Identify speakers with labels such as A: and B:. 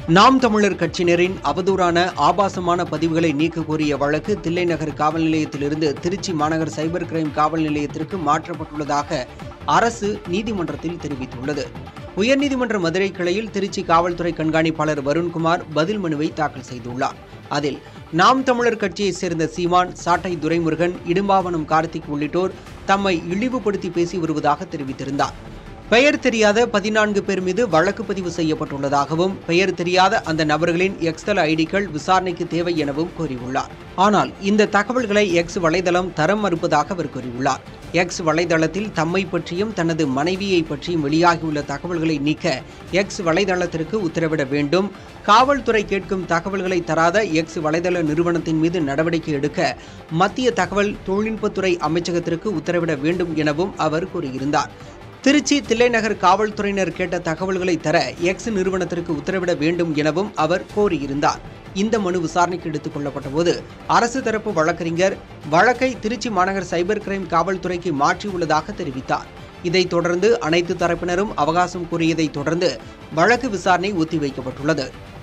A: நாம் தமிழர் கட்சியினரின் அவதூறான ஆபாசமான பதிவுகளை நீக்க கோரிய வழக்கு தில்லை நகர் காவல் நிலையத்திலிருந்து திருச்சி மாநகர் சைபர் கிரைம் காவல் நிலையத்திற்கு மாற்றப்பட்டுள்ளதாக அரசு நீதிமன்றத்தில் தெரிவித்துள்ளது உயர்நீதிமன்ற மதுரை கிளையில் திருச்சி காவல்துறை கண்காணிப்பாளர் வருண்குமார் பதில் மனுவை தாக்கல் செய்துள்ளார் அதில் நாம் தமிழர் கட்சியைச் சேர்ந்த சீமான் சாட்டை துரைமுருகன் இடும்பாவனம் கார்த்திக் உள்ளிட்டோர் தம்மை இழிவுபடுத்தி பேசி வருவதாக தெரிவித்திருந்தார் பெயர் தெரியாத பதினான்கு பேர் மீது வழக்கு பதிவு செய்யப்பட்டுள்ளதாகவும் பெயர் தெரியாத அந்த நபர்களின் எக்ஸ்தல ஐடிகள் விசாரணைக்கு தேவை எனவும் கூறியுள்ளார் ஆனால் இந்த தகவல்களை எக்ஸ் வலைதளம் தரம் மறுப்பதாக அவர் கூறியுள்ளார் எக்ஸ் வலைதளத்தில் தம்மை பற்றியும் தனது மனைவியை பற்றியும் வெளியாகியுள்ள தகவல்களை நீக்க எக்ஸ் வலைதளத்திற்கு உத்தரவிட வேண்டும் காவல்துறை கேட்கும் தகவல்களை தராத எக்ஸ் வலைதள நிறுவனத்தின் மீது நடவடிக்கை எடுக்க மத்திய தகவல் தொழில்நுட்பத்துறை அமைச்சகத்திற்கு உத்தரவிட வேண்டும் எனவும் அவர் கூறியிருந்தார் திருச்சி தில்லைநகர் காவல்துறையினர் கேட்ட தகவல்களை தர எக்ஸ் நிறுவனத்திற்கு உத்தரவிட வேண்டும் எனவும் அவர் கோரியிருந்தார் இந்த மனு விசாரணைக்கு எடுத்துக் கொள்ளப்பட்ட போது அரசு தரப்பு வழக்கறிஞர் வழக்கை திருச்சி மாநகர் சைபர் கிரைம் காவல்துறைக்கு மாற்றியுள்ளதாக தெரிவித்தார் இதைத் தொடர்ந்து அனைத்து தரப்பினரும் அவகாசம் கோரியதைத் தொடர்ந்து வழக்கு விசாரணை ஒத்திவைக்கப்பட்டுள்ளது